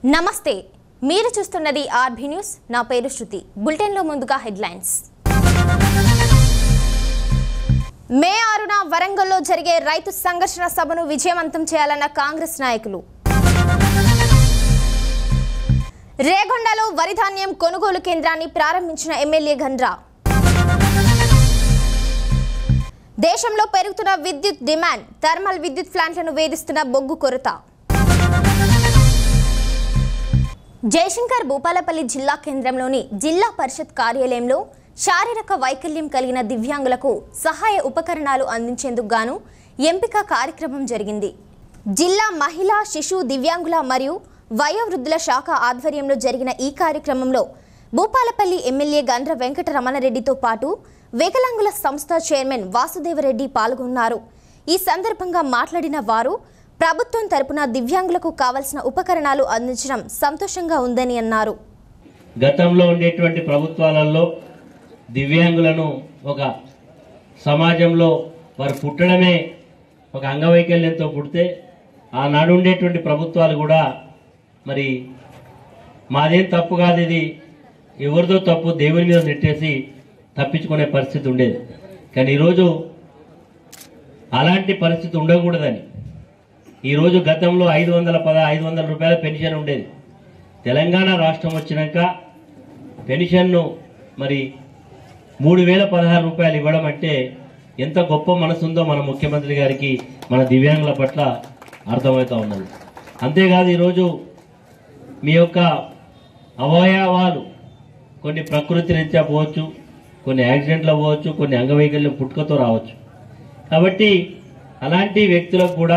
నమస్తే మీరు చూస్తున్నది ఆర్బీ న్యూస్ నా పేరు శృతి బులెటిన్లో ముందుగా హెడ్లైన్స్ మే ఆరున వరంగల్లో జరిగే రైతు సంఘర్షణ సభను విజయవంతం చేయాలన్న కాంగ్రెస్ నాయకులు రేగొండలో వరి ధాన్యం కొనుగోలు కేంద్రాన్ని ప్రారంభించిన ఎమ్మెల్యే గండ్రా దేశంలో పెరుగుతున్న విద్యుత్ డిమాండ్ థర్మల్ విద్యుత్ ప్లాంట్లను వేధిస్తున్న బొగ్గు కొరత జయశంకర్ భూపాలపల్లి జిల్లా కేంద్రంలోని జిల్లా పరిషత్ కార్యాలయంలో శారీరక వైకల్యం కలిగిన దివ్యాంగులకు సహాయ ఉపకరణాలు అందించేందుకు గాను ఎంపిక కార్యక్రమం జరిగింది జిల్లా మహిళా శిశు దివ్యాంగుల మరియు వయోవృద్ధుల శాఖ ఆధ్వర్యంలో జరిగిన ఈ కార్యక్రమంలో భూపాలపల్లి ఎమ్మెల్యే గండ్ర వెంకట రమణారెడ్డితో పాటు వికలాంగుల సంస్థ చైర్మన్ వాసుదేవరెడ్డి పాల్గొన్నారు ఈ సందర్భంగా మాట్లాడిన వారు ప్రభుత్వం తరపున దివ్యాంగులకు కావలసిన ఉపకరణాలు అందించడం సంతోషంగా ఉందని అన్నారు గతంలో ఉండేటువంటి ప్రభుత్వాలలో దివ్యాంగులను ఒక సమాజంలో వారు పుట్టడమే ఒక అంగవైకల్యంతో పుడితే ఆనాడు ఉండేటువంటి ప్రభుత్వాలు కూడా మరి మాదేం తప్పు కాదు ఇది ఎవరిదో తప్పు దేవుని మీద నెట్టేసి తప్పించుకునే పరిస్థితి ఉండేది కానీ ఈరోజు అలాంటి పరిస్థితి ఉండకూడదని ఈరోజు గతంలో ఐదు వందల పద ఐదు వందల రూపాయల పెన్షన్ ఉండేది తెలంగాణ రాష్ట్రం వచ్చినాక పెన్షన్ను మరి మూడు వేల పదహారు రూపాయలు ఇవ్వడం అంటే ఎంత గొప్ప మనసు ఉందో మన ముఖ్యమంత్రి గారికి మన దివ్యాంగుల పట్ల అర్థమవుతా ఉన్నది అంతేకాదు ఈరోజు మీ యొక్క అవయవాలు కొన్ని ప్రకృతి రీత్యా పోవచ్చు కొన్ని యాక్సిడెంట్లు అవ్వచ్చు కొన్ని అంగవైకల్యం పుట్టుకతో రావచ్చు కాబట్టి అలాంటి వ్యక్తులకు కూడా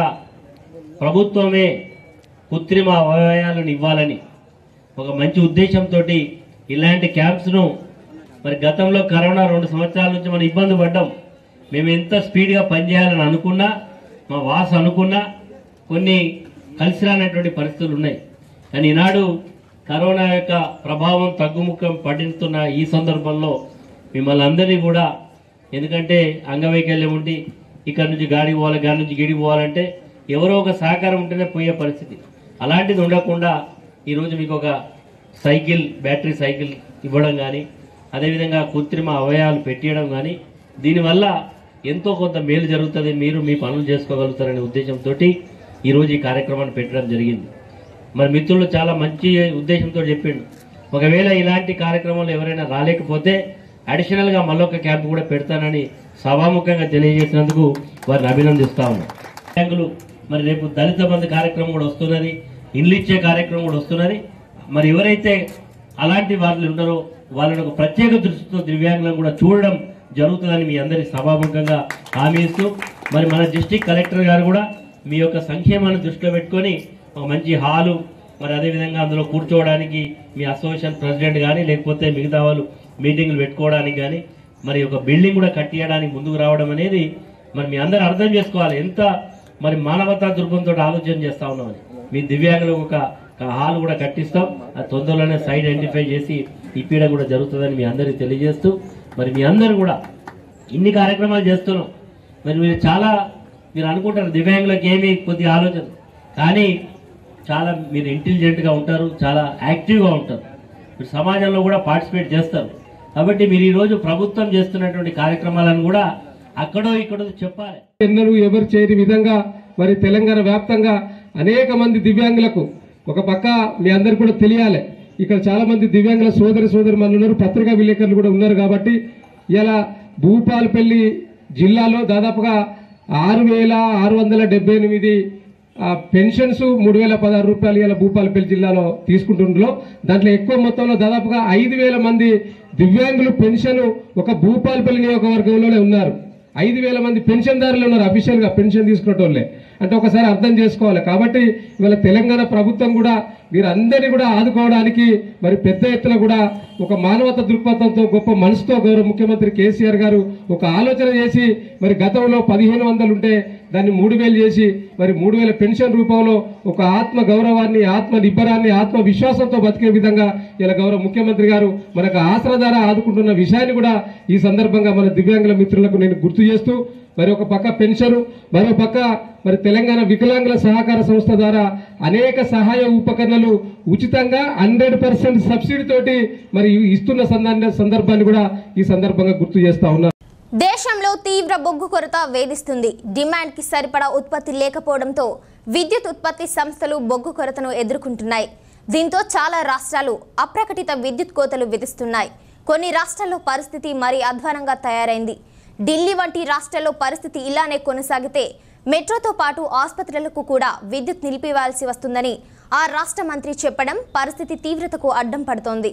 ప్రభుత్వమే కృత్రిమ అవయవాలను ఇవ్వాలని ఒక మంచి ఉద్దేశంతో ఇలాంటి క్యాంప్స్ను మరి గతంలో కరోనా రెండు సంవత్సరాల నుంచి మనం ఇబ్బంది పడ్డాం మేము ఎంత స్పీడ్గా పనిచేయాలని అనుకున్నా మా వాస్ అనుకున్నా కొన్ని కలిసి రానటువంటి పరిస్థితులు ఉన్నాయి కానీ ఈనాడు కరోనా యొక్క ప్రభావం తగ్గుముఖం పడిస్తున్న ఈ సందర్భంలో మిమ్మల్ని అందరినీ కూడా ఎందుకంటే అంగవైకల్యం ఉండి ఇక్కడ నుంచి గాడి పోవాలి గాడి నుంచి గిడి పోవాలంటే ఎవరో ఒక సహకారం ఉంటేనే పోయే పరిస్థితి అలాంటిది ఉండకుండా ఈరోజు మీకు ఒక సైకిల్ బ్యాటరీ సైకిల్ ఇవ్వడం కానీ అదేవిధంగా కృత్రిమ అవయవాలు పెట్టియడం కానీ దీనివల్ల ఎంతో కొంత మేలు జరుగుతుంది మీరు మీ పనులు చేసుకోగలుగుతారనే ఉద్దేశంతో ఈరోజు ఈ కార్యక్రమాన్ని పెట్టడం జరిగింది మరి మిత్రులు చాలా మంచి ఉద్దేశంతో చెప్పిండు ఒకవేళ ఇలాంటి కార్యక్రమాలు ఎవరైనా రాలేకపోతే అడిషనల్గా మళ్ళొక క్యాంప్ కూడా పెడతానని సభాముఖంగా తెలియజేసినందుకు వారిని అభినందిస్తా ఉన్నాం బ్యాంకులు మరి రేపు దళిత బంధు కార్యక్రమం కూడా వస్తున్నది ఇండ్లు ఇచ్చే కార్యక్రమం కూడా వస్తున్నది మరి ఎవరైతే అలాంటి వాళ్ళు ఉన్నారో వాళ్ళని ఒక ప్రత్యేక దృష్టితో దివ్యాంగులను కూడా చూడడం జరుగుతుందని మీ అందరి సభాముఖంగా హామీ ఇస్తూ మరి మన డిస్టిక్ కలెక్టర్ గారు కూడా మీ యొక్క సంక్షేమాన్ని దృష్టిలో పెట్టుకొని ఒక మంచి హాలు మరి అదేవిధంగా అందులో కూర్చోవడానికి మీ అసోసియేషన్ ప్రెసిడెంట్ కానీ లేకపోతే మిగతా వాళ్ళు మీటింగ్లు పెట్టుకోవడానికి కానీ మరి ఒక బిల్డింగ్ కూడా కట్టియడానికి ముందుకు రావడం అనేది మరి మీ అందరూ అర్థం చేసుకోవాలి ఎంత మరి మానవతా దృక్పథంతో ఆలోచన చేస్తా ఉన్నామని మీ దివ్యాంగులకు ఒక ఒక హాల్ కూడా కట్టిస్తాం ఆ తొందరలోనే సైడ్ ఐడెంటిఫై చేసి ఇప్పించడం కూడా జరుగుతుందని మీ అందరికీ తెలియజేస్తూ మరి మీ అందరూ కూడా ఇన్ని కార్యక్రమాలు చేస్తున్నాం మరి మీరు చాలా మీరు అనుకుంటారు దివ్యాంగులకు ఏమీ కొద్దిగా ఆలోచన కానీ చాలా మీరు ఇంటెలిజెంట్గా ఉంటారు చాలా యాక్టివ్గా ఉంటారు మీరు సమాజంలో కూడా పార్టిసిపేట్ చేస్తారు కాబట్టి మీరు ఈరోజు ప్రభుత్వం చేస్తున్నటువంటి కార్యక్రమాలను కూడా అక్కడో ఇక్కడో చెప్పాలి ఎన్నడూ ఎవరు చేయని విధంగా మరి తెలంగాణ వ్యాప్తంగా అనేక మంది దివ్యాంగులకు ఒక పక్క మీ అందరికి కూడా తెలియాలి ఇక్కడ చాలా మంది దివ్యాంగుల సోదరి సోదరి ఉన్నారు పత్రికా విలేకరులు కూడా ఉన్నారు కాబట్టి ఇలా భూపాలపల్లి జిల్లాలో దాదాపుగా ఆరు వేల ఆరు వందల డెబ్బై ఎనిమిది ఆ, పెన్షన్స్ మూడు వేల పదహారు రూపాయలు ఇలా భూపాలపల్లి జిల్లాలో తీసుకుంటుండ్రో దాంట్లో ఎక్కువ మొత్తంలో దాదాపుగా ఐదు వేల మంది దివ్యాంగులు పెన్షన్ ఒక భూపాలపల్లి నియోజకవర్గంలోనే ఉన్నారు ఐదు వేల మంది పెన్షన్దారులు ఉన్నారు అఫీషియల్ గా పెన్షన్ తీసుకునేటోళ్ళే అంటే ఒకసారి అర్థం చేసుకోవాలి కాబట్టి ఇవాళ తెలంగాణ ప్రభుత్వం కూడా వీరందరినీ కూడా ఆదుకోవడానికి మరి పెద్ద ఎత్తున కూడా ఒక మానవత దృక్పథంతో గొప్ప మనసుతో గౌరవ ముఖ్యమంత్రి కేసీఆర్ గారు ఒక ఆలోచన చేసి మరి గతంలో పదిహేను వందలు ఉంటే దాన్ని మూడు వేలు చేసి మరి మూడు వేల పెన్షన్ రూపంలో ఒక ఆత్మ గౌరవాన్ని ఆత్మ నిబ్బరాన్ని ఆత్మ విశ్వాసంతో బతికే విధంగా ఇలా గౌరవ ముఖ్యమంత్రి గారు మనకు ఆసరా ద్వారా ఆదుకుంటున్న విషయాన్ని కూడా ఈ సందర్భంగా మన దివ్యాంగుల మిత్రులకు నేను గుర్తు చేస్తూ మరి ఒక పక్క పెన్షన్ మరో పక్క మరి తెలంగాణ వికలాంగుల సహకార సంస్థ ద్వారా అనేక సహాయ ఉపకరణలు ఉచితంగా హండ్రెడ్ పర్సెంట్ సబ్సిడీ తోటి మరి ఇస్తున్న సందర్భ- సందర్భాన్ని కూడా ఈ సందర్భంగా గుర్తు చేస్తా ఉన్నారు దేశంలో తీవ్ర బొగ్గు కొరత వేధిస్తుంది డిమాండ్కి సరిపడా ఉత్పత్తి లేకపోవడంతో విద్యుత్ ఉత్పత్తి సంస్థలు బొగ్గు కొరతను ఎదుర్కొంటున్నాయి దీంతో చాలా రాష్ట్రాలు అప్రకటిత విద్యుత్ కోతలు విధిస్తున్నాయి కొన్ని రాష్ట్రాల్లో పరిస్థితి మరీ అధ్వానంగా తయారైంది ఢిల్లీ వంటి రాష్ట్రాల్లో పరిస్థితి ఇలానే కొనసాగితే మెట్రోతో పాటు ఆసుపత్రులకు కూడా విద్యుత్ నిలిపివేయాల్సి వస్తుందని ఆ రాష్ట్ర మంత్రి చెప్పడం పరిస్థితి తీవ్రతకు అడ్డం పడుతోంది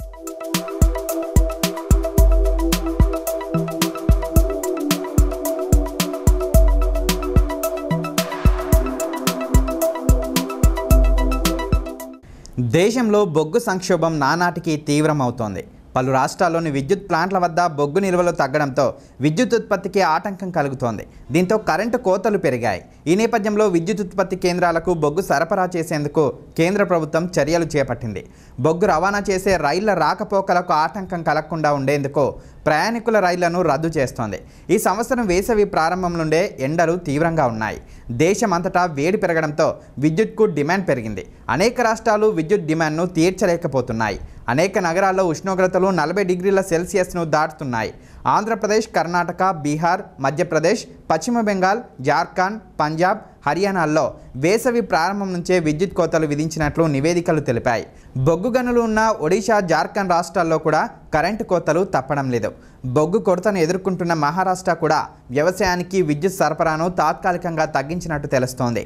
దేశంలో బొగ్గు సంక్షోభం నానాటికి తీవ్రమవుతోంది పలు రాష్ట్రాల్లోని విద్యుత్ ప్లాంట్ల వద్ద బొగ్గు నిల్వలు తగ్గడంతో విద్యుత్ ఉత్పత్తికి ఆటంకం కలుగుతోంది దీంతో కరెంటు కోతలు పెరిగాయి ఈ నేపథ్యంలో విద్యుత్ ఉత్పత్తి కేంద్రాలకు బొగ్గు సరఫరా చేసేందుకు కేంద్ర ప్రభుత్వం చర్యలు చేపట్టింది బొగ్గు రవాణా చేసే రైళ్ల రాకపోకలకు ఆటంకం కలగకుండా ఉండేందుకు ప్రయాణికుల రైళ్లను రద్దు చేస్తోంది ఈ సంవత్సరం వేసవి ప్రారంభం నుండే ఎండలు తీవ్రంగా ఉన్నాయి దేశమంతటా వేడి పెరగడంతో విద్యుత్కు డిమాండ్ పెరిగింది అనేక రాష్ట్రాలు విద్యుత్ డిమాండ్ను తీర్చలేకపోతున్నాయి అనేక నగరాల్లో ఉష్ణోగ్రతలు నలభై డిగ్రీల సెల్సియస్ను దాటుతున్నాయి ఆంధ్రప్రదేశ్ కర్ణాటక బీహార్ మధ్యప్రదేశ్ పశ్చిమ బెంగాల్ జార్ఖండ్ పంజాబ్ హర్యానాల్లో వేసవి ప్రారంభం నుంచే విద్యుత్ కోతలు విధించినట్లు నివేదికలు తెలిపాయి బొగ్గు గనులు ఉన్న ఒడిశా జార్ఖండ్ రాష్ట్రాల్లో కూడా కరెంటు కోతలు తప్పడం లేదు బొగ్గు కొరతను ఎదుర్కొంటున్న మహారాష్ట్ర కూడా వ్యవసాయానికి విద్యుత్ సరఫరాను తాత్కాలికంగా తగ్గించినట్టు తెలుస్తోంది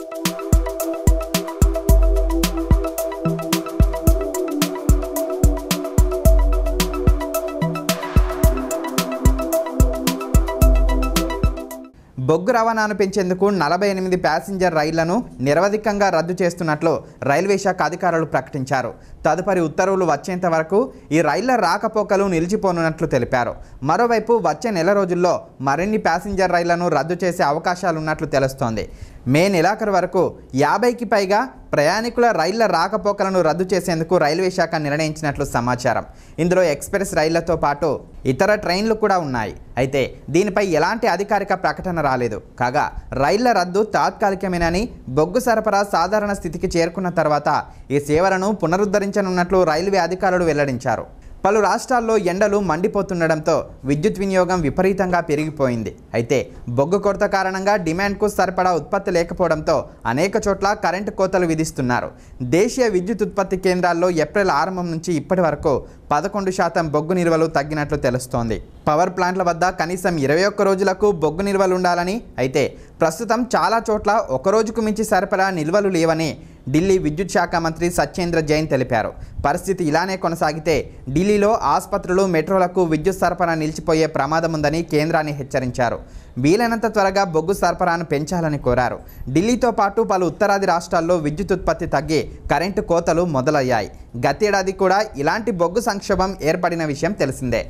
బొగ్గు రవాణాను పెంచేందుకు నలభై ఎనిమిది ప్యాసింజర్ రైళ్లను నిరవధికంగా రద్దు చేస్తున్నట్లు రైల్వే శాఖ అధికారులు ప్రకటించారు తదుపరి ఉత్తర్వులు వచ్చేంత వరకు ఈ రైళ్ల రాకపోకలు నిలిచిపోనున్నట్లు తెలిపారు మరోవైపు వచ్చే నెల రోజుల్లో మరిన్ని ప్యాసింజర్ రైళ్లను రద్దు చేసే అవకాశాలున్నట్లు తెలుస్తోంది మే నెలాఖరు వరకు యాభైకి పైగా ప్రయాణికుల రైళ్ల రాకపోకలను రద్దు చేసేందుకు రైల్వే శాఖ నిర్ణయించినట్లు సమాచారం ఇందులో ఎక్స్ప్రెస్ రైళ్లతో పాటు ఇతర ట్రైన్లు కూడా ఉన్నాయి అయితే దీనిపై ఎలాంటి అధికారిక ప్రకటన రాలేదు కాగా రైళ్ల రద్దు తాత్కాలికమేనని బొగ్గు సరఫరా సాధారణ స్థితికి చేరుకున్న తర్వాత ఈ సేవలను పునరుద్ధరించనున్నట్లు రైల్వే అధికారులు వెల్లడించారు పలు రాష్ట్రాల్లో ఎండలు మండిపోతుండడంతో విద్యుత్ వినియోగం విపరీతంగా పెరిగిపోయింది అయితే బొగ్గు కొరత కారణంగా డిమాండ్కు సరిపడా ఉత్పత్తి లేకపోవడంతో అనేక చోట్ల కరెంటు కోతలు విధిస్తున్నారు దేశీయ విద్యుత్ ఉత్పత్తి కేంద్రాల్లో ఏప్రిల్ ఆరంభం నుంచి ఇప్పటి వరకు పదకొండు శాతం బొగ్గు నిల్వలు తగ్గినట్లు తెలుస్తోంది పవర్ ప్లాంట్ల వద్ద కనీసం ఇరవై ఒక్క రోజులకు బొగ్గు నిల్వలు ఉండాలని అయితే ప్రస్తుతం చాలా చోట్ల ఒక రోజుకు మించి సరిపడా నిల్వలు లేవని ఢిల్లీ విద్యుత్ శాఖ మంత్రి సత్యేంద్ర జైన్ తెలిపారు పరిస్థితి ఇలానే కొనసాగితే ఢిల్లీలో ఆసుపత్రులు మెట్రోలకు విద్యుత్ సరఫరా నిలిచిపోయే ప్రమాదం ఉందని కేంద్రాన్ని హెచ్చరించారు వీలైనంత త్వరగా బొగ్గు సరఫరాను పెంచాలని కోరారు ఢిల్లీతో పాటు పలు ఉత్తరాది రాష్ట్రాల్లో విద్యుత్ ఉత్పత్తి తగ్గి కరెంటు కోతలు మొదలయ్యాయి గతేడాది కూడా ఇలాంటి బొగ్గు సంక్షోభం ఏర్పడిన విషయం తెలిసిందే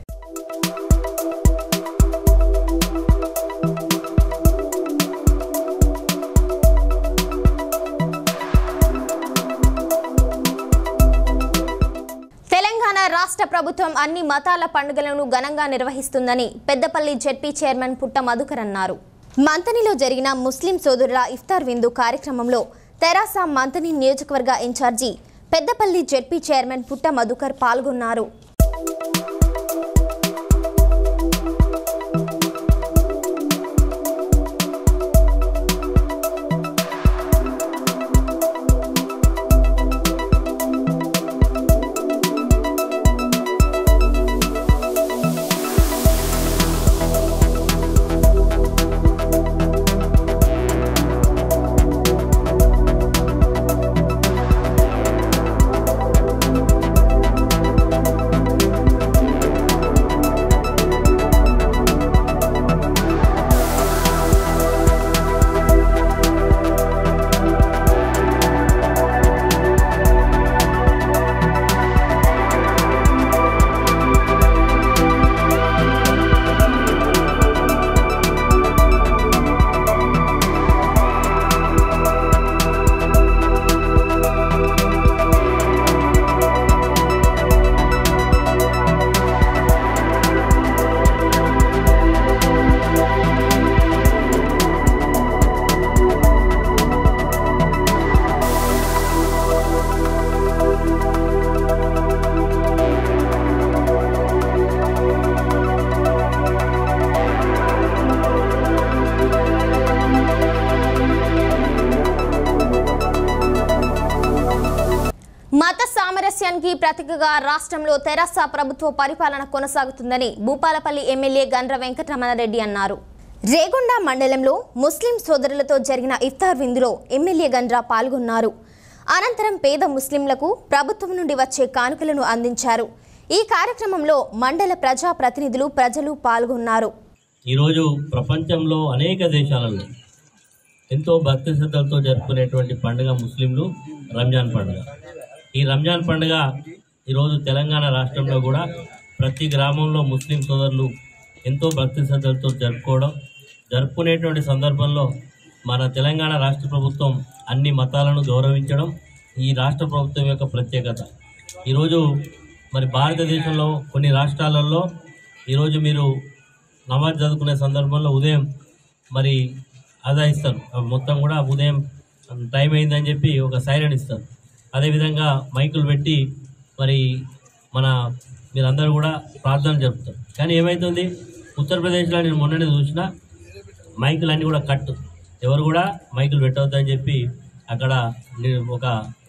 తెలంగాణ రాష్ట్ర ప్రభుత్వం అన్ని మతాల పండుగలను ఘనంగా నిర్వహిస్తుందని పెద్దపల్లి జెడ్పీ చైర్మన్ పుట్ట మధుకర్ అన్నారు మంతనిలో జరిగిన ముస్లిం సోదరుల ఇఫ్తార్ విందు కార్యక్రమంలో తెరాస మంతని నియోజకవర్గ ఇన్ఛార్జి పెద్దపల్లి జెడ్పీ చైర్మన్ పుట్ట మధుకర్ పాల్గొన్నారు సామరస్యానికి ప్రతీకగా రాష్ట్రంలో తెరాస ప్రభుత్వ పరిపాలన కొనసాగుతుందని భూపాలపల్లి ఎమ్మెల్యే గండ్ర వెంకటరమణారెడ్డి అన్నారు రేగొండ మండలంలో ముస్లిం సోదరులతో జరిగిన ఇఫ్తార్ విందులో ఎమ్మెల్యే గండ్ర పాల్గొన్నారు అనంతరం పేద ముస్లింలకు ప్రభుత్వం నుండి వచ్చే కానుకలను అందించారు ఈ కార్యక్రమంలో మండల ప్రజా ప్రతినిధులు ప్రజలు పాల్గొన్నారు ఈరోజు ప్రపంచంలో అనేక దేశాలలో ఎంతో భక్తి శ్రద్ధలతో జరుపుకునేటువంటి పండుగ ముస్లింలు రంజాన్ పండుగ ఈ రంజాన్ పండుగ ఈరోజు తెలంగాణ రాష్ట్రంలో కూడా ప్రతి గ్రామంలో ముస్లిం సోదరులు ఎంతో భక్తి శ్రద్ధలతో జరుపుకోవడం జరుపుకునేటువంటి సందర్భంలో మన తెలంగాణ రాష్ట్ర ప్రభుత్వం అన్ని మతాలను గౌరవించడం ఈ రాష్ట్ర ప్రభుత్వం యొక్క ప్రత్యేకత ఈరోజు మరి భారతదేశంలో కొన్ని రాష్ట్రాలలో ఈరోజు మీరు నమాజ్ చదువుకునే సందర్భంలో ఉదయం మరి అదా ఇస్తారు అవి మొత్తం కూడా ఉదయం టైం అయిందని చెప్పి ఒక సైరన్ ఇస్తారు అదేవిధంగా మైకులు పెట్టి మరి మన మీరందరూ కూడా ప్రార్థన జరుపుతారు కానీ ఏమవుతుంది ఉత్తరప్రదేశ్లో నేను మొన్ననే చూసిన మైకులు అన్నీ కూడా కట్టు ఎవరు కూడా మైకులు పెట్టవద్దని చెప్పి అక్కడ ని- ఒక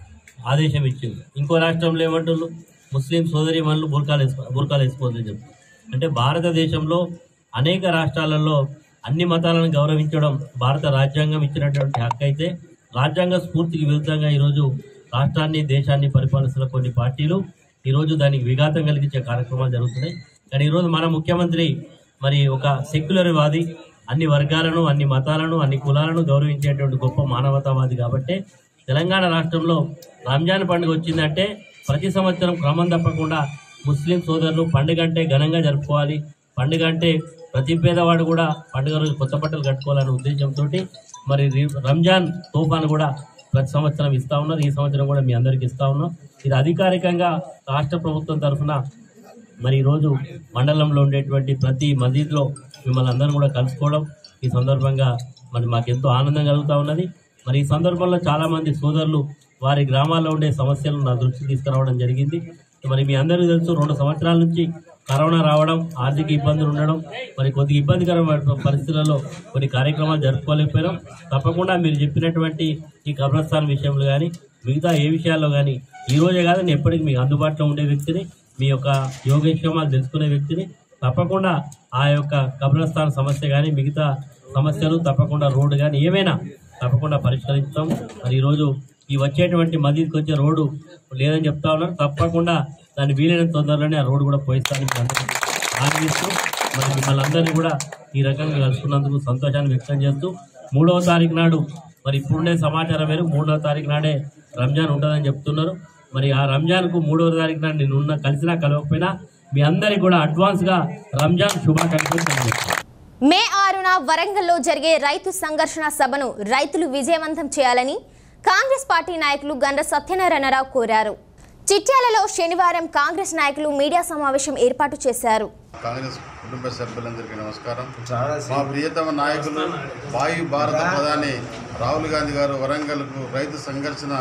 ఆదేశం ఇచ్చింది ఇంకో రాష్ట్రంలో ఏమంటున్నారు ముస్లిం సోదరి మనులు బుర్కాలు వేసుకో బుర్కాలు వేసుకోవద్దని చెప్పి అంటే భారతదేశంలో అనేక రాష్ట్రాలలో అన్ని మతాలను గౌరవించడం భారత రాజ్యాంగం ఇచ్చినటువంటి హక్కు అయితే రాజ్యాంగ స్ఫూర్తికి విరుద్ధంగా ఈరోజు రాష్ట్రాన్ని దేశాన్ని పరిపాలిస్తున్న కొన్ని పార్టీలు ఈరోజు దానికి విఘాతం కలిగించే కార్యక్రమాలు జరుగుతున్నాయి కానీ ఈరోజు మన ముఖ్యమంత్రి మరి ఒక సెక్యులర్ వాది అన్ని వర్గాలను అన్ని మతాలను అన్ని కులాలను గౌరవించేటువంటి గొప్ప మానవతావాది కాబట్టి తెలంగాణ రాష్ట్రంలో రంజాన్ పండుగ వచ్చిందంటే ప్రతి సంవత్సరం క్రమం తప్పకుండా ముస్లిం సోదరులు పండుగ అంటే ఘనంగా జరుపుకోవాలి పండుగ అంటే ప్రతి పేదవాడు కూడా పండుగ రోజు కొత్త బట్టలు కట్టుకోవాలనే ఉద్దేశంతో మరి రి- రంజాన్ తోఫాను కూడా ప్రతి సంవత్సరం ఇస్తా ఉన్నారు ఈ సంవత్సరం కూడా మీ అందరికి ఇస్తా ఉన్నాం ఇది అధికారికంగా రాష్ట్ర ప్రభుత్వం తరఫున మరి ఈరోజు మండలంలో ఉండేటువంటి ప్రతి మసీద్లో మిమ్మల్ని అందరం కూడా కలుసుకోవడం ఈ సందర్భంగా మరి మాకు ఎంతో ఆనందం కలుగుతూ ఉన్నది మరి ఈ సందర్భంలో చాలామంది సోదరులు వారి గ్రామాల్లో ఉండే సమస్యలను నా దృష్టికి తీసుకురావడం జరిగింది మరి మీ అందరికీ తెలుసు రెండు సంవత్సరాల నుంచి కరోనా రావడం ఆర్థిక ఇబ్బందులు ఉండడం మరి కొద్దిగా ఇబ్బందికరమైన పరిస్థితులలో కొన్ని కార్యక్రమాలు జరుపుకోలేకపోయినాం తప్పకుండా మీరు చెప్పినటువంటి ఈ కబ్రస్థాన్ విషయంలో కానీ మిగతా ఏ విషయాల్లో కానీ ఈ రోజే కాదు నేను ఎప్పటికీ మీకు అందుబాటులో ఉండే వ్యక్తిని మీ యొక్క యోగక్షేమాలు తెలుసుకునే వ్యక్తిని తప్పకుండా ఆ యొక్క కబ్రస్థాన్ సమస్య కానీ మిగతా సమస్యలు తప్పకుండా రోడ్డు కానీ ఏమైనా తప్పకుండా పరిష్కరిస్తాం మరి ఈరోజు ఈ వచ్చేటువంటి మసీద్కి వచ్చే రోడ్డు లేదని చెప్తా ఉన్నారు తప్పకుండా దాన్ని వీలైన తొందరలోనే ఆ రోడ్డు కూడా పోయిస్తానని మీకు అందరికీ హామీ ఇస్తూ మరి మిమ్మల్ని అందరినీ కూడా ఈ రకంగా కలుసుకున్నందుకు సంతోషాన్ని వ్యక్తం చేస్తూ మూడవ తారీఖు నాడు మరి ఇప్పుడుండే సమాచారం మేరకు మూడవ తారీఖు నాడే రంజాన్ ఉంటుందని చెప్తున్నారు మరి ఆ రంజాన్కు మూడవ తారీఖు నాడు నేను ఉన్న కలిసినా కలవకపోయినా మీ అందరికీ కూడా అడ్వాన్స్గా రంజాన్ శుభాకాంక్షలు తెలియజేస్తున్నాను మే ఆరున వరంగల్లో జరిగే రైతు సంఘర్షణ సభను రైతులు విజయవంతం చేయాలని కాంగ్రెస్ పార్టీ నాయకులు గండ్ర సత్యనారాయణరావు కోరారు చిట్యాలలో శనివారం కాంగ్రెస్ నాయకులు మీడియా సమావేశం ఏర్పాటు చేశారు కాంగ్రెస్ కుటుంబ సభ్యులందరికీ నమస్కారం మా ప్రియతమ నాయకులు వాయు భారత ప్రధాని రాహుల్ గాంధీ గారు వరంగల్కు రైతు సంఘర్షణ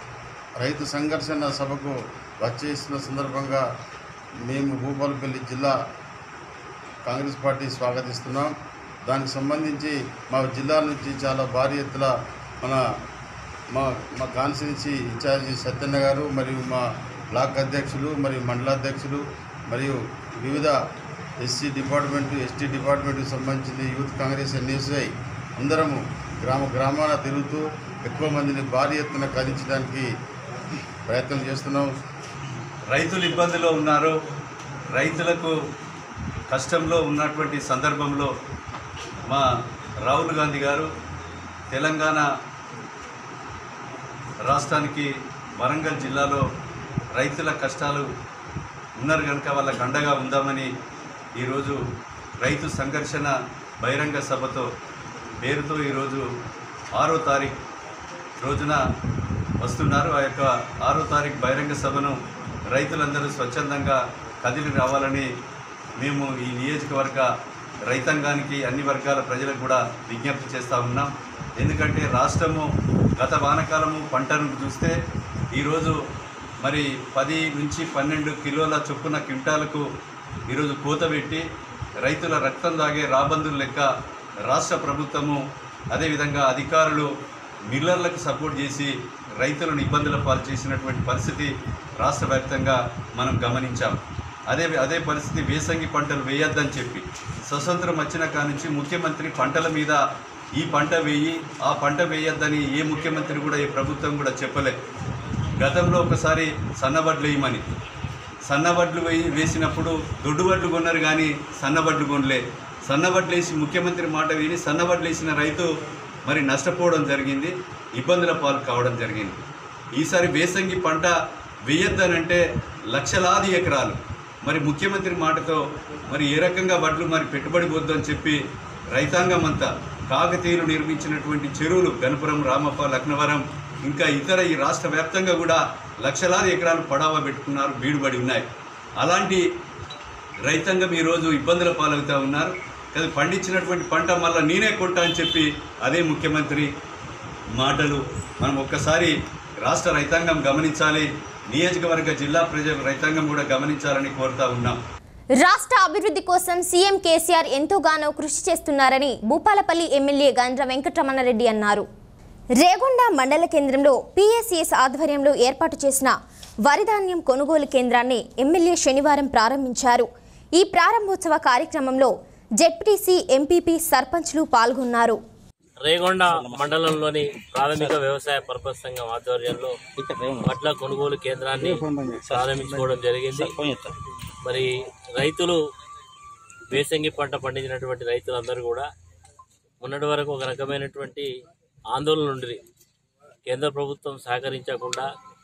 రైతు సంఘర్షణ సభకు వచ్చేసిన సందర్భంగా మేము భూపాలపల్లి జిల్లా కాంగ్రెస్ పార్టీ స్వాగతిస్తున్నాం దానికి సంబంధించి మా జిల్లా నుంచి చాలా భారీ ఎత్తున మన మా మా కాన్స్టిట్యున్సీ ఇన్ఛార్జి సత్యన్న గారు మరియు మా బ్లాక్ అధ్యక్షులు మరియు మండలాధ్యక్షులు మరియు వివిధ ఎస్సీ డిపార్ట్మెంట్ ఎస్టీ డిపార్ట్మెంట్కి సంబంధించిన యూత్ కాంగ్రెస్ ఎన్ఎస్ఐ అందరము గ్రామ గ్రామాన తిరుగుతూ ఎక్కువ మందిని భారీ ఎత్తున కదించడానికి ప్రయత్నం చేస్తున్నాం రైతులు ఇబ్బందిలో ఉన్నారు రైతులకు కష్టంలో ఉన్నటువంటి సందర్భంలో మా రాహుల్ గాంధీ గారు తెలంగాణ రాష్ట్రానికి వరంగల్ జిల్లాలో రైతుల కష్టాలు ఉన్నారు కనుక వాళ్ళకు అండగా ఉందామని ఈరోజు రైతు సంఘర్షణ బహిరంగ సభతో పేరుతో ఈరోజు ఆరో తారీఖు రోజున వస్తున్నారు ఆ యొక్క ఆరో తారీఖు బహిరంగ సభను రైతులందరూ స్వచ్ఛందంగా కదిలి రావాలని మేము ఈ నియోజకవర్గ రైతాంగానికి అన్ని వర్గాల ప్రజలకు కూడా విజ్ఞప్తి చేస్తూ ఉన్నాం ఎందుకంటే రాష్ట్రము గత వానకాలము పంటను చూస్తే ఈరోజు మరి పది నుంచి పన్నెండు కిలోల చొప్పున క్వింటాలకు ఈరోజు కోత పెట్టి రైతుల రక్తం దాగే రాబందుల లెక్క రాష్ట్ర ప్రభుత్వము అదేవిధంగా అధికారులు మిల్లర్లకు సపోర్ట్ చేసి రైతులను ఇబ్బందుల పాలు చేసినటువంటి పరిస్థితి రాష్ట్ర వ్యాప్తంగా మనం గమనించాం అదే అదే పరిస్థితి వేసంగి పంటలు వేయొద్దని చెప్పి స్వతంత్రం వచ్చిన కానుంచి ముఖ్యమంత్రి పంటల మీద ఈ పంట వేయి ఆ పంట వేయొద్దని ఏ ముఖ్యమంత్రి కూడా ఏ ప్రభుత్వం కూడా చెప్పలే గతంలో ఒకసారి సన్నబడ్లు వేయమని సన్నబడ్లు వేయి వేసినప్పుడు దొడ్డుబడ్లు కొన్నారు కానీ సన్నబడ్లు కొనలే సన్నబడ్లు వేసి ముఖ్యమంత్రి మాట విని సన్నబడ్లు వేసిన రైతు మరి నష్టపోవడం జరిగింది ఇబ్బందుల పాలు కావడం జరిగింది ఈసారి వేసంగి పంట వేయొద్దనంటే లక్షలాది ఎకరాలు మరి ముఖ్యమంత్రి మాటతో మరి ఏ రకంగా వడ్లు మరి పెట్టుబడి వద్దని చెప్పి రైతాంగం అంతా కాకతీయులు నిర్మించినటువంటి చెరువులు గణపురం రామప్ప లక్నవరం ఇంకా ఇతర ఈ రాష్ట్ర వ్యాప్తంగా కూడా లక్షలాది ఎకరాలు పడావా పెట్టుకున్నారు బీడుబడి ఉన్నాయి అలాంటి రైతాంగం ఈరోజు ఇబ్బందుల పాలవుతూ ఉన్నారు కదా పండించినటువంటి పంట మళ్ళీ నేనే కొంటా అని చెప్పి అదే ముఖ్యమంత్రి మాటలు మనం ఒక్కసారి రాష్ట్ర రైతాంగం గమనించాలి నియోజకవర్గ జిల్లా ప్రజలు రైతాంగం కూడా గమనించాలని కోరుతా ఉన్నాం రాష్ట్ర అభివృద్ధి కోసం సీఎం కేసీఆర్ ఎంతోగానో కృషి చేస్తున్నారని భూపాలపల్లి ఎమ్మెల్యే గండ్ర వెంకటరమణారెడ్డి అన్నారు రేగొండ మండల కేంద్రంలో పీఎస్ఈఎస్ ఆధ్వర్యంలో ఏర్పాటు చేసిన వరిధాన్యం కొనుగోలు కేంద్రాన్ని ఎమ్మెల్యే శనివారం ప్రారంభించారు ఈ ప్రారంభోత్సవ కార్యక్రమంలో జెడ్పీటీసీ ఎంపీపీ సర్పంచ్లు పాల్గొన్నారు రేగొండ మండలంలోని ప్రాథమిక వ్యవసాయ పర్పస్ సంఘం ఆధ్వర్యంలో వడ్ల కొనుగోలు కేంద్రాన్ని ప్రారంభించుకోవడం జరిగింది మరి రైతులు వేసంగి పంట పండించినటువంటి రైతులందరూ కూడా మొన్నటి వరకు ఒక రకమైనటువంటి ఆందోళన ఉండి కేంద్ర ప్రభుత్వం సహకరించకుండా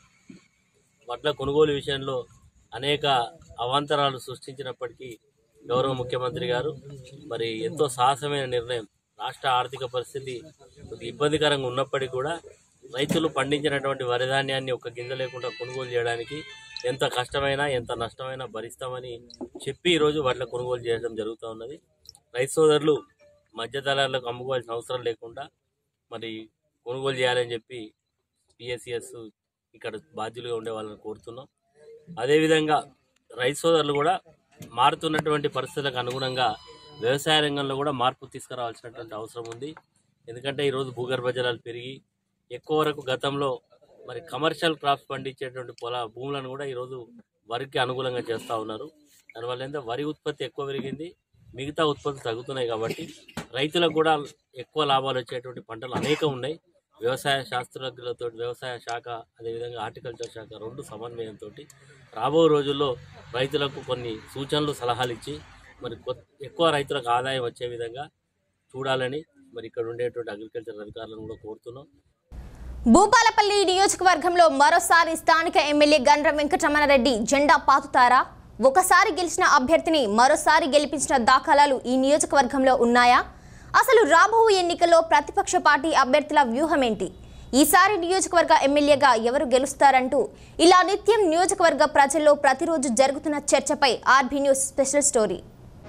వడ్ల కొనుగోలు విషయంలో అనేక అవాంతరాలు సృష్టించినప్పటికీ గౌరవ ముఖ్యమంత్రి గారు మరి ఎంతో సాహసమైన నిర్ణయం రాష్ట్ర ఆర్థిక పరిస్థితి కొద్దిగా ఇబ్బందికరంగా ఉన్నప్పటికీ కూడా రైతులు పండించినటువంటి వరి ధాన్యాన్ని ఒక గింజ లేకుండా కొనుగోలు చేయడానికి ఎంత కష్టమైనా ఎంత నష్టమైనా భరిస్తామని చెప్పి ఈరోజు వడ్ల కొనుగోలు చేయడం జరుగుతూ ఉన్నది రైతు సోదరులు మధ్యదళాలకు అమ్ముకోవాల్సిన అవసరం లేకుండా మరి కొనుగోలు చేయాలని చెప్పి పిఎస్సిఎస్ ఇక్కడ బాధ్యులుగా ఉండే వాళ్ళని కోరుతున్నాం అదేవిధంగా రైతు సోదరులు కూడా మారుతున్నటువంటి పరిస్థితులకు అనుగుణంగా వ్యవసాయ రంగంలో కూడా మార్పు తీసుకురావాల్సినటువంటి అవసరం ఉంది ఎందుకంటే ఈరోజు భూగర్భ జలాలు పెరిగి ఎక్కువ వరకు గతంలో మరి కమర్షియల్ క్రాప్స్ పండించేటువంటి పొల భూములను కూడా ఈరోజు వరికి అనుకూలంగా చేస్తూ ఉన్నారు దానివల్ల ఏంటంటే వరి ఉత్పత్తి ఎక్కువ పెరిగింది మిగతా ఉత్పత్తులు తగ్గుతున్నాయి కాబట్టి రైతులకు కూడా ఎక్కువ లాభాలు వచ్చేటువంటి పంటలు అనేకం ఉన్నాయి వ్యవసాయ శాస్త్రజ్ఞులతో వ్యవసాయ శాఖ అదేవిధంగా హార్టికల్చర్ శాఖ రెండు సమన్వయంతో రాబో రోజుల్లో రైతులకు కొన్ని సూచనలు సలహాలు ఇచ్చి మరి కొత్- ఎక్కువ రైతులకు ఆదాయం వచ్చే విధంగా చూడాలని మరి ఇక్కడ ఉండేటువంటి అగ్రికల్చర్ అధికారులను కూడా కోరుతున్నాం భూపాలపల్లి నియోజకవర్గంలో మరోసారి స్థానిక ఎమ్మెల్యే గండ్ర వెంకటరమణారెడ్డి జెండా పాతుతారా ఒకసారి గెలిచిన అభ్యర్థిని మరోసారి గెలిపించిన దాఖలాలు ఈ నియోజకవర్గంలో ఉన్నాయా అసలు రాబో ఎన్నికల్లో ప్రతిపక్ష పార్టీ అభ్యర్థుల వ్యూహం ఏంటి ఈసారి నియోజకవర్గ ఎమ్మెల్యేగా ఎవరు గెలుస్తారంటూ ఇలా నిత్యం నియోజకవర్గ ప్రజల్లో ప్రతిరోజు జరుగుతున్న చర్చపై ఆర్బీ న్యూస్ స్పెషల్ స్టోరీ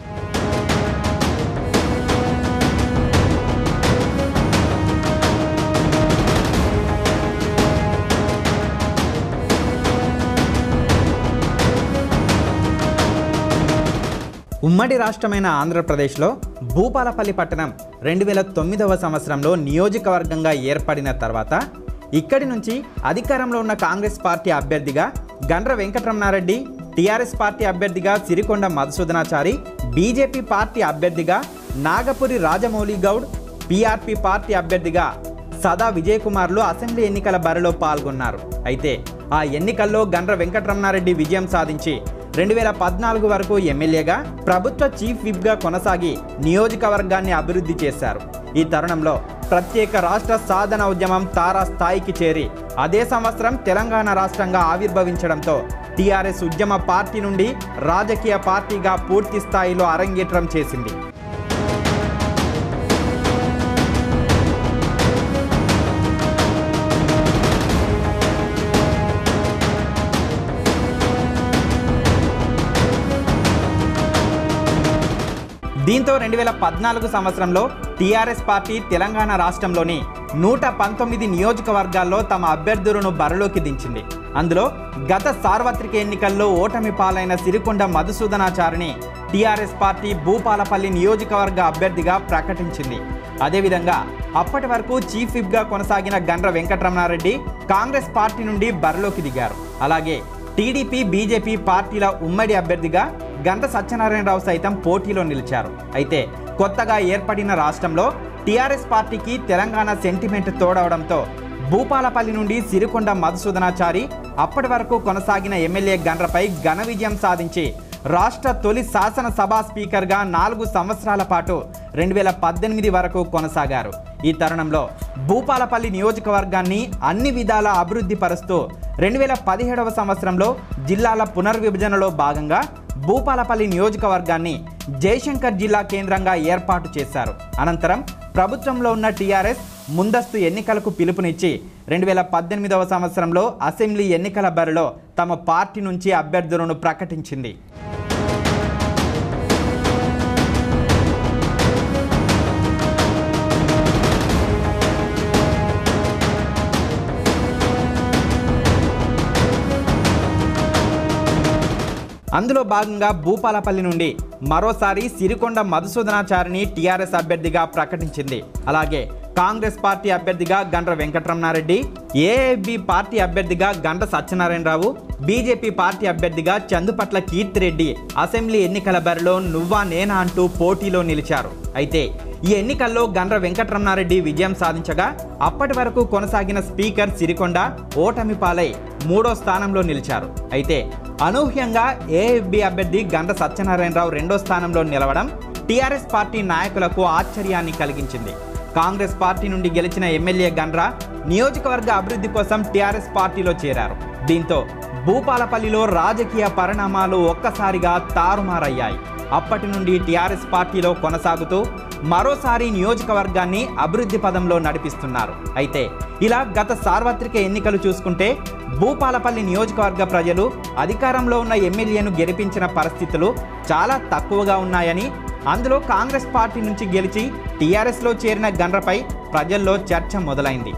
ఉమ్మడి రాష్ట్రమైన ఆంధ్రప్రదేశ్లో భూపాలపల్లి పట్టణం రెండు వేల తొమ్మిదవ సంవత్సరంలో నియోజకవర్గంగా ఏర్పడిన తర్వాత ఇక్కడి నుంచి అధికారంలో ఉన్న కాంగ్రెస్ పార్టీ అభ్యర్థిగా గండ్ర వెంకటరమణారెడ్డి టీఆర్ఎస్ పార్టీ అభ్యర్థిగా సిరికొండ మధుసూదనాచారి బీజేపీ పార్టీ అభ్యర్థిగా నాగపురి రాజమౌళి గౌడ్ పీఆర్పీ పార్టీ అభ్యర్థిగా సదా విజయ్ కుమార్లు అసెంబ్లీ ఎన్నికల బరిలో పాల్గొన్నారు అయితే ఆ ఎన్నికల్లో గండ్ర వెంకటరమణారెడ్డి విజయం సాధించి రెండు వేల పద్నాలుగు వరకు ఎమ్మెల్యేగా ప్రభుత్వ చీఫ్ విప్గా కొనసాగి నియోజకవర్గాన్ని అభివృద్ధి చేశారు ఈ తరుణంలో ప్రత్యేక రాష్ట్ర సాధన ఉద్యమం తారా స్థాయికి చేరి అదే సంవత్సరం తెలంగాణ రాష్ట్రంగా ఆవిర్భవించడంతో టీఆర్ఎస్ ఉద్యమ పార్టీ నుండి రాజకీయ పార్టీగా పూర్తి స్థాయిలో అరంగేట్రం చేసింది దీంతో రెండు వేల పద్నాలుగు సంవత్సరంలో టీఆర్ఎస్ పార్టీ తెలంగాణ రాష్ట్రంలోని నూట పంతొమ్మిది నియోజకవర్గాల్లో తమ అభ్యర్థులను బరిలోకి దించింది అందులో గత సార్వత్రిక ఎన్నికల్లో ఓటమి పాలైన సిరికొండ మధుసూదనాచారిని టీఆర్ఎస్ పార్టీ భూపాలపల్లి నియోజకవర్గ అభ్యర్థిగా ప్రకటించింది అదేవిధంగా అప్పటి వరకు చీఫ్ విప్గా కొనసాగిన గండ్ర వెంకటరమణారెడ్డి కాంగ్రెస్ పార్టీ నుండి బరిలోకి దిగారు అలాగే టీడీపీ బీజేపీ పార్టీల ఉమ్మడి అభ్యర్థిగా గంట సత్యనారాయణరావు సైతం పోటీలో నిలిచారు అయితే కొత్తగా ఏర్పడిన రాష్ట్రంలో టీఆర్ఎస్ పార్టీకి తెలంగాణ సెంటిమెంట్ తోడవడంతో భూపాలపల్లి నుండి సిరికొండ మధుసూదనాచారి అప్పటి వరకు కొనసాగిన ఎమ్మెల్యే గండ్రపై ఘన విజయం సాధించి రాష్ట్ర తొలి శాసనసభ స్పీకర్గా నాలుగు సంవత్సరాల పాటు రెండు వేల పద్దెనిమిది వరకు కొనసాగారు ఈ తరుణంలో భూపాలపల్లి నియోజకవర్గాన్ని అన్ని విధాల అభివృద్ధి పరుస్తూ రెండు వేల పదిహేడవ సంవత్సరంలో జిల్లాల పునర్విభజనలో భాగంగా భూపాలపల్లి నియోజకవర్గాన్ని జయశంకర్ జిల్లా కేంద్రంగా ఏర్పాటు చేశారు అనంతరం ప్రభుత్వంలో ఉన్న టీఆర్ఎస్ ముందస్తు ఎన్నికలకు పిలుపునిచ్చి రెండు వేల పద్దెనిమిదవ సంవత్సరంలో అసెంబ్లీ ఎన్నికల బరిలో తమ పార్టీ నుంచి అభ్యర్థులను ప్రకటించింది అందులో భాగంగా భూపాలపల్లి నుండి మరోసారి సిరికొండ మధుసూదనాచారిని టీఆర్ఎస్ అభ్యర్థిగా ప్రకటించింది అలాగే కాంగ్రెస్ పార్టీ అభ్యర్థిగా గండ్ర వెంకటరమణారెడ్డి ఏఐబి పార్టీ అభ్యర్థిగా గంట సత్యనారాయణరావు బీజేపీ పార్టీ అభ్యర్థిగా చందుపట్ల కీర్తిరెడ్డి అసెంబ్లీ ఎన్నికల బరిలో నువ్వా నేనా అంటూ పోటీలో నిలిచారు అయితే ఈ ఎన్నికల్లో గండ్ర వెంకటరమణారెడ్డి విజయం సాధించగా అప్పటి వరకు కొనసాగిన స్పీకర్ సిరికొండ ఓటమి పాలై మూడో స్థానంలో నిలిచారు అయితే అనూహ్యంగా ఏఎఫ్బి అభ్యర్థి గండ్ర సత్యనారాయణరావు రెండో స్థానంలో నిలవడం టీఆర్ఎస్ పార్టీ నాయకులకు ఆశ్చర్యాన్ని కలిగించింది కాంగ్రెస్ పార్టీ నుండి గెలిచిన ఎమ్మెల్యే గండ్ర నియోజకవర్గ అభివృద్ధి కోసం టీఆర్ఎస్ పార్టీలో చేరారు దీంతో భూపాలపల్లిలో రాజకీయ పరిణామాలు ఒక్కసారిగా తారుమారయ్యాయి అప్పటి నుండి టీఆర్ఎస్ పార్టీలో కొనసాగుతూ మరోసారి నియోజకవర్గాన్ని అభివృద్ధి పదంలో నడిపిస్తున్నారు అయితే ఇలా గత సార్వత్రిక ఎన్నికలు చూసుకుంటే భూపాలపల్లి నియోజకవర్గ ప్రజలు అధికారంలో ఉన్న ఎమ్మెల్యేను గెలిపించిన పరిస్థితులు చాలా తక్కువగా ఉన్నాయని అందులో కాంగ్రెస్ పార్టీ నుంచి గెలిచి టీఆర్ఎస్లో చేరిన గండ్రపై ప్రజల్లో చర్చ మొదలైంది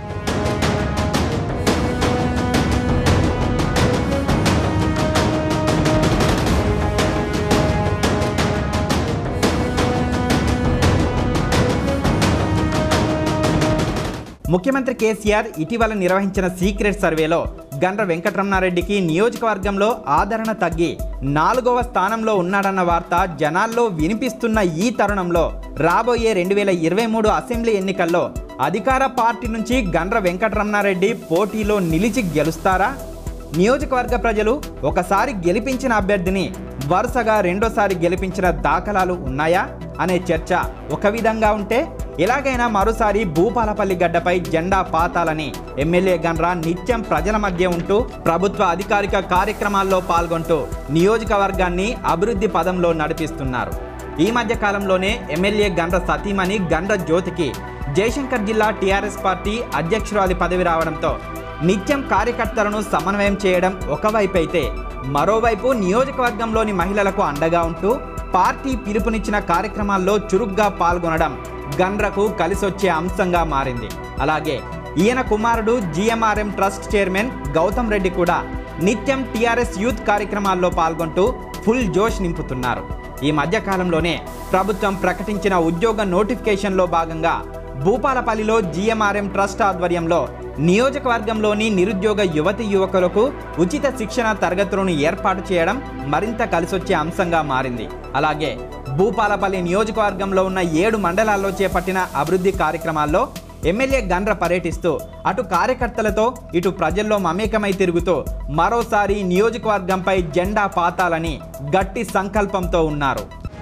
ముఖ్యమంత్రి కేసీఆర్ ఇటీవల నిర్వహించిన సీక్రెట్ సర్వేలో గండ్ర వెంకటరమణారెడ్డికి నియోజకవర్గంలో ఆదరణ తగ్గి నాలుగవ స్థానంలో ఉన్నాడన్న వార్త జనాల్లో వినిపిస్తున్న ఈ తరుణంలో రాబోయే రెండు వేల ఇరవై మూడు అసెంబ్లీ ఎన్నికల్లో అధికార పార్టీ నుంచి గండ్ర వెంకటరమణారెడ్డి పోటీలో నిలిచి గెలుస్తారా నియోజకవర్గ ప్రజలు ఒకసారి గెలిపించిన అభ్యర్థిని వరుసగా రెండోసారి గెలిపించిన దాఖలాలు ఉన్నాయా అనే చర్చ ఒక విధంగా ఉంటే ఎలాగైనా మరోసారి భూపాలపల్లి గడ్డపై జెండా పాతాలని ఎమ్మెల్యే గన్రా నిత్యం ప్రజల మధ్య ఉంటూ ప్రభుత్వ అధికారిక కార్యక్రమాల్లో పాల్గొంటూ నియోజకవర్గాన్ని అభివృద్ధి పదంలో నడిపిస్తున్నారు ఈ మధ్య కాలంలోనే ఎమ్మెల్యే గండ్ర సతీమణి గండ్ర జ్యోతికి జయశంకర్ జిల్లా టీఆర్ఎస్ పార్టీ అధ్యక్షురాలి పదవి రావడంతో నిత్యం కార్యకర్తలను సమన్వయం చేయడం ఒకవైపు అయితే మరోవైపు నియోజకవర్గంలోని మహిళలకు అండగా ఉంటూ పార్టీ పిలుపునిచ్చిన కార్యక్రమాల్లో చురుగ్గా పాల్గొనడం గండ్రకు కలిసొచ్చే అంశంగా మారింది అలాగే ఈయన కుమారుడు GMRM trust chairman Gautam Reddy కూడా నిత్యం టీఆర్ఎస్ యూత్ కార్యక్రమాల్లో పాల్గొంటూ ఫుల్ జోష్ నింపుతున్నారు ఈ మధ్య కాలంలోనే ప్రభుత్వం ప్రకటించిన ఉద్యోగ నోటిఫికేషన్లో భాగంగా భూపాలపల్లిలో జిఎంఆర్ఎం ట్రస్ట్ ఆధ్వర్యంలో నియోజకవర్గంలోని నిరుద్యోగ యువతి యువకులకు ఉచిత శిక్షణ తరగతులను ఏర్పాటు చేయడం మరింత కలిసొచ్చే అంశంగా మారింది అలాగే భూపాలపల్లి నియోజకవర్గంలో ఉన్న ఏడు మండలాల్లో చేపట్టిన అభివృద్ధి కార్యక్రమాల్లో ఎమ్మెల్యే గండ్ర పర్యటిస్తూ అటు కార్యకర్తలతో ఇటు ప్రజల్లో మమేకమై తిరుగుతూ మరోసారి నియోజకవర్గంపై జెండా పాతాలని గట్టి సంకల్పంతో ఉన్నారు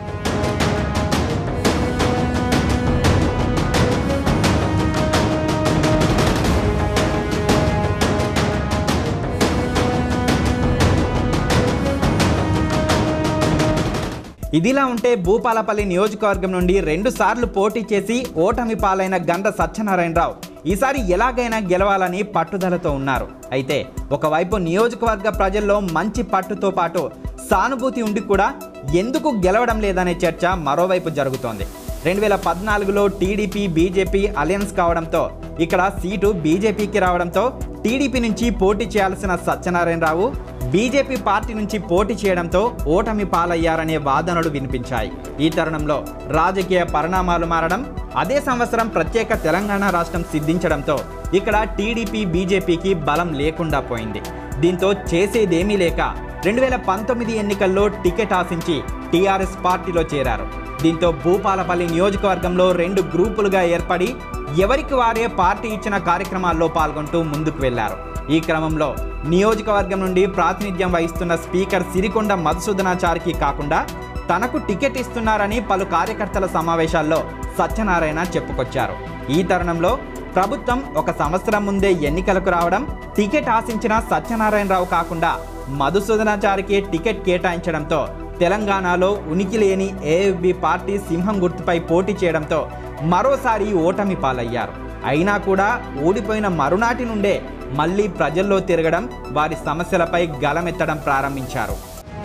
ఇదిలా ఉంటే భూపాలపల్లి నియోజకవర్గం నుండి రెండు సార్లు పోటీ చేసి ఓటమి పాలైన గండ సత్యనారాయణరావు ఈసారి ఎలాగైనా గెలవాలని పట్టుదలతో ఉన్నారు అయితే ఒకవైపు నియోజకవర్గ ప్రజల్లో మంచి పట్టుతో పాటు సానుభూతి ఉండి కూడా ఎందుకు గెలవడం లేదనే చర్చ మరోవైపు జరుగుతోంది రెండు వేల పద్నాలుగులో టీడీపీ బీజేపీ అలయన్స్ కావడంతో ఇక్కడ సీటు బీజేపీకి రావడంతో టీడీపీ నుంచి పోటీ చేయాల్సిన సత్యనారాయణరావు బీజేపీ పార్టీ నుంచి పోటీ చేయడంతో ఓటమి పాలయ్యారనే వాదనలు వినిపించాయి ఈ తరుణంలో రాజకీయ పరిణామాలు మారడం అదే సంవత్సరం ప్రత్యేక తెలంగాణ రాష్ట్రం సిద్ధించడంతో ఇక్కడ టీడీపీ బీజేపీకి బలం లేకుండా పోయింది దీంతో చేసేదేమీ లేక రెండు వేల పంతొమ్మిది ఎన్నికల్లో టికెట్ ఆశించి టీఆర్ఎస్ పార్టీలో చేరారు దీంతో భూపాలపల్లి నియోజకవర్గంలో రెండు గ్రూపులుగా ఏర్పడి ఎవరికి వారే పార్టీ ఇచ్చిన కార్యక్రమాల్లో పాల్గొంటూ ముందుకు వెళ్లారు ఈ క్రమంలో నియోజకవర్గం నుండి ప్రాతినిధ్యం వహిస్తున్న స్పీకర్ సిరికొండ మధుసూదనాచారికి కాకుండా తనకు టికెట్ ఇస్తున్నారని పలు కార్యకర్తల సమావేశాల్లో సత్యనారాయణ చెప్పుకొచ్చారు ఈ తరుణంలో ప్రభుత్వం ఒక సంవత్సరం ముందే ఎన్నికలకు రావడం టికెట్ ఆశించిన సత్యనారాయణరావు కాకుండా మధుసూదనాచారికి టికెట్ కేటాయించడంతో తెలంగాణలో ఉనికి లేని ఏఎఫ్బి పార్టీ సింహం గుర్తుపై పోటీ చేయడంతో మరోసారి ఓటమి పాలయ్యారు అయినా కూడా ఓడిపోయిన మరునాటి నుండే మళ్ళీ ప్రజల్లో తిరగడం వారి సమస్యలపై గలమెత్తడం ప్రారంభించారు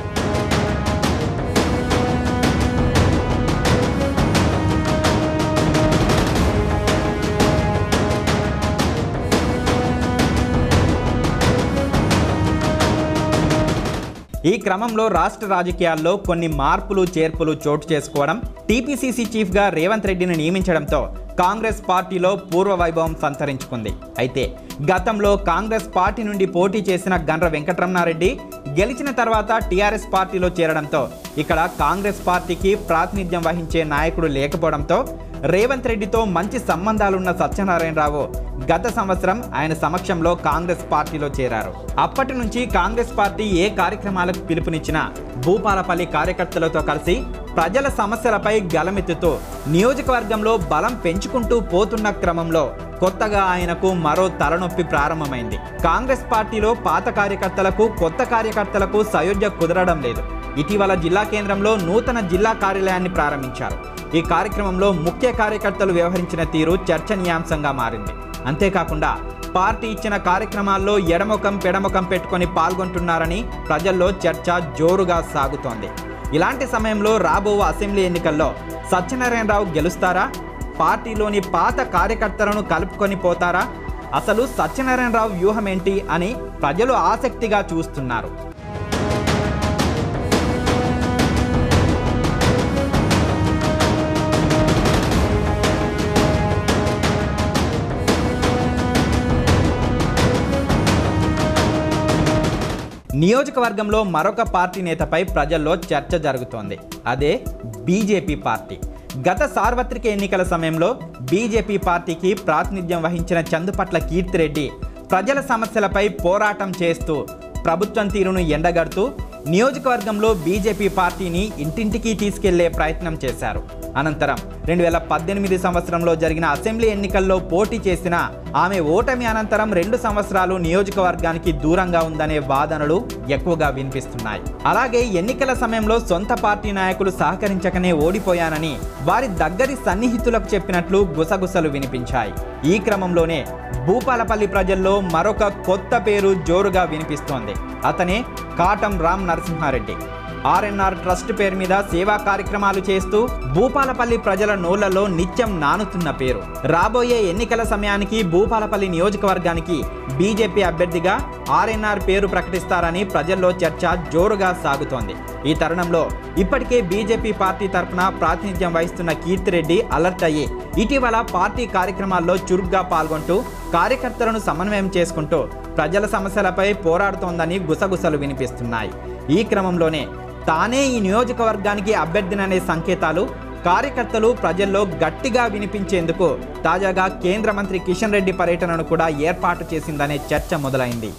ఈ క్రమంలో రాష్ట్ర రాజకీయాల్లో కొన్ని మార్పులు చేర్పులు చోటు చేసుకోవడం టీపీసీసీ చీఫ్గా రేవంత్ రెడ్డిని నియమించడంతో కాంగ్రెస్ పార్టీలో పూర్వ వైభవం సంతరించుకుంది అయితే గతంలో కాంగ్రెస్ పార్టీ నుండి పోటీ చేసిన గండ్ర వెంకటరమణారెడ్డి గెలిచిన తర్వాత టీఆర్ఎస్ పార్టీలో చేరడంతో ఇక్కడ కాంగ్రెస్ పార్టీకి ప్రాతినిధ్యం వహించే నాయకుడు లేకపోవడంతో రేవంత్ రెడ్డితో మంచి సంబంధాలున్న సత్యనారాయణరావు గత సంవత్సరం ఆయన సమక్షంలో కాంగ్రెస్ పార్టీలో చేరారు అప్పటి నుంచి కాంగ్రెస్ పార్టీ ఏ కార్యక్రమాలకు పిలుపునిచ్చినా భూపాలపల్లి కార్యకర్తలతో కలిసి ప్రజల సమస్యలపై గలమెత్తుతూ నియోజకవర్గంలో బలం పెంచుకుంటూ పోతున్న క్రమంలో కొత్తగా ఆయనకు మరో తలనొప్పి ప్రారంభమైంది కాంగ్రెస్ పార్టీలో పాత కార్యకర్తలకు కొత్త కార్యకర్తలకు సయోధ్య కుదరడం లేదు ఇటీవల జిల్లా కేంద్రంలో నూతన జిల్లా కార్యాలయాన్ని ప్రారంభించారు ఈ కార్యక్రమంలో ముఖ్య కార్యకర్తలు వ్యవహరించిన తీరు చర్చనీయాంశంగా మారింది అంతేకాకుండా పార్టీ ఇచ్చిన కార్యక్రమాల్లో ఎడముఖం పెడముఖం పెట్టుకొని పాల్గొంటున్నారని ప్రజల్లో చర్చ జోరుగా సాగుతోంది ఇలాంటి సమయంలో రాబో అసెంబ్లీ ఎన్నికల్లో సత్యనారాయణరావు గెలుస్తారా పార్టీలోని పాత కార్యకర్తలను కలుపుకొని పోతారా అసలు సత్యనారాయణరావు వ్యూహం ఏంటి అని ప్రజలు ఆసక్తిగా చూస్తున్నారు నియోజకవర్గంలో మరొక పార్టీ నేతపై ప్రజల్లో చర్చ జరుగుతోంది అదే బీజేపీ పార్టీ గత సార్వత్రిక ఎన్నికల సమయంలో బీజేపీ పార్టీకి ప్రాతినిధ్యం వహించిన చందుపట్ల కీర్తిరెడ్డి ప్రజల సమస్యలపై పోరాటం చేస్తూ ప్రభుత్వం తీరును ఎండగడుతూ నియోజకవర్గంలో బీజేపీ పార్టీని ఇంటింటికి తీసుకెళ్లే ప్రయత్నం చేశారు అనంతరం రెండు వేల పద్దెనిమిది సంవత్సరంలో జరిగిన అసెంబ్లీ ఎన్నికల్లో పోటీ చేసిన ఆమె ఓటమి అనంతరం రెండు సంవత్సరాలు నియోజకవర్గానికి దూరంగా ఉందనే వాదనలు ఎక్కువగా వినిపిస్తున్నాయి అలాగే ఎన్నికల సమయంలో సొంత పార్టీ నాయకులు సహకరించకనే ఓడిపోయానని వారి దగ్గరి సన్నిహితులకు చెప్పినట్లు గుసగుసలు వినిపించాయి ఈ క్రమంలోనే భూపాలపల్లి ప్రజల్లో మరొక కొత్త పేరు జోరుగా వినిపిస్తోంది అతనే కాటం రామ్ నరసింహారెడ్డి ఆర్ఎన్ఆర్ ట్రస్ట్ పేరు మీద సేవా కార్యక్రమాలు చేస్తూ భూపాలపల్లి ప్రజల నోళ్లలో నిత్యం నానుతున్న పేరు రాబోయే ఎన్నికల సమయానికి భూపాలపల్లి నియోజకవర్గానికి బీజేపీ అభ్యర్థిగా ఆర్ఎన్ఆర్ పేరు ప్రకటిస్తారని ప్రజల్లో చర్చ జోరుగా సాగుతోంది ఈ తరుణంలో ఇప్పటికే బీజేపీ పార్టీ తరఫున ప్రాతినిధ్యం వహిస్తున్న కీర్తిరెడ్డి అలర్ట్ అయ్యి ఇటీవల పార్టీ కార్యక్రమాల్లో చురుగ్గా పాల్గొంటూ కార్యకర్తలను సమన్వయం చేసుకుంటూ ప్రజల సమస్యలపై పోరాడుతోందని గుసగుసలు వినిపిస్తున్నాయి ఈ క్రమంలోనే తానే ఈ నియోజకవర్గానికి అభ్యర్థిననే సంకేతాలు కార్యకర్తలు ప్రజల్లో గట్టిగా వినిపించేందుకు తాజాగా కేంద్ర మంత్రి కిషన్ రెడ్డి పర్యటనను కూడా ఏర్పాటు చేసిందనే చర్చ మొదలైంది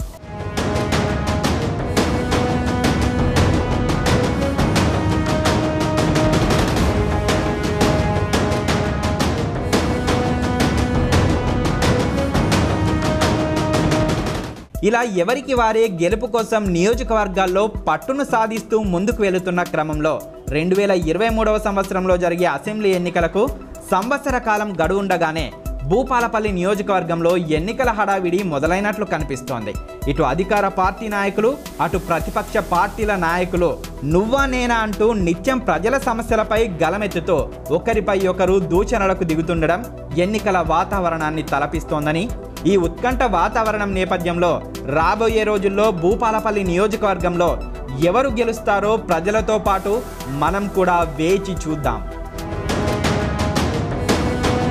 ఇలా ఎవరికి వారే గెలుపు కోసం నియోజకవర్గాల్లో పట్టును సాధిస్తూ ముందుకు వెళుతున్న క్రమంలో రెండు వేల ఇరవై మూడవ సంవత్సరంలో జరిగే అసెంబ్లీ ఎన్నికలకు సంవత్సర కాలం గడువుండగానే భూపాలపల్లి నియోజకవర్గంలో ఎన్నికల హడావిడి మొదలైనట్లు కనిపిస్తోంది ఇటు అధికార పార్టీ నాయకులు అటు ప్రతిపక్ష పార్టీల నాయకులు నువ్వా నేనా అంటూ నిత్యం ప్రజల సమస్యలపై గలమెత్తుతూ ఒకరిపై ఒకరు దూచనలకు దిగుతుండడం ఎన్నికల వాతావరణాన్ని తలపిస్తోందని ఈ ఉత్కంఠ వాతావరణం నేపథ్యంలో రాబోయే రోజుల్లో భూపాలపల్లి నియోజకవర్గంలో ఎవరు గెలుస్తారో ప్రజలతో పాటు మనం కూడా వేచి చూద్దాం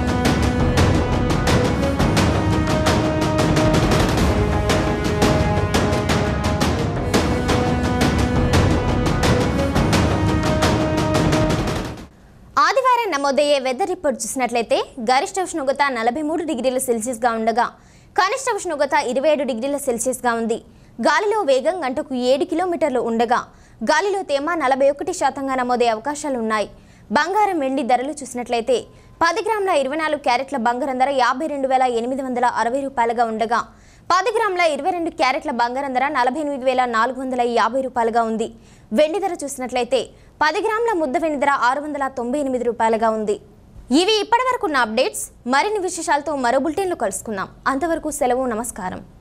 నమోదయ్యే వెదర్ రిపోర్ట్ చూసినట్లయితే గరిష్ట ఉష్ణోగ్రత నలభై మూడు డిగ్రీల సెల్సియస్గా ఉండగా కనిష్ట ఉష్ణోగ్రత ఇరవై ఏడు డిగ్రీల సెల్సియస్గా ఉంది గాలిలో వేగం గంటకు ఏడు కిలోమీటర్లు ఉండగా గాలిలో తేమ నలభై ఒకటి శాతంగా నమోదయ్యే అవకాశాలు ఉన్నాయి బంగారం వెండి ధరలు చూసినట్లయితే పది గ్రాముల ఇరవై నాలుగు క్యారెట్ల బంగారం ధర యాభై రెండు వేల ఎనిమిది వందల అరవై రూపాయలుగా ఉండగా పది గ్రాముల ఇరవై రెండు క్యారెట్ల బంగారం ధర నలభై ఎనిమిది వేల నాలుగు వందల యాభై రూపాయలుగా ఉంది వెండి ధర చూసినట్లయితే పది గ్రాముల ముద్ద వెండి ధర ఆరు వందల తొంభై ఎనిమిది రూపాయలుగా ఉంది ఇవి ఇప్పటివరకు ఉన్న అప్డేట్స్ మరిన్ని విశేషాలతో మరో బులెటిన్లో కలుసుకుందాం అంతవరకు సెలవు నమస్కారం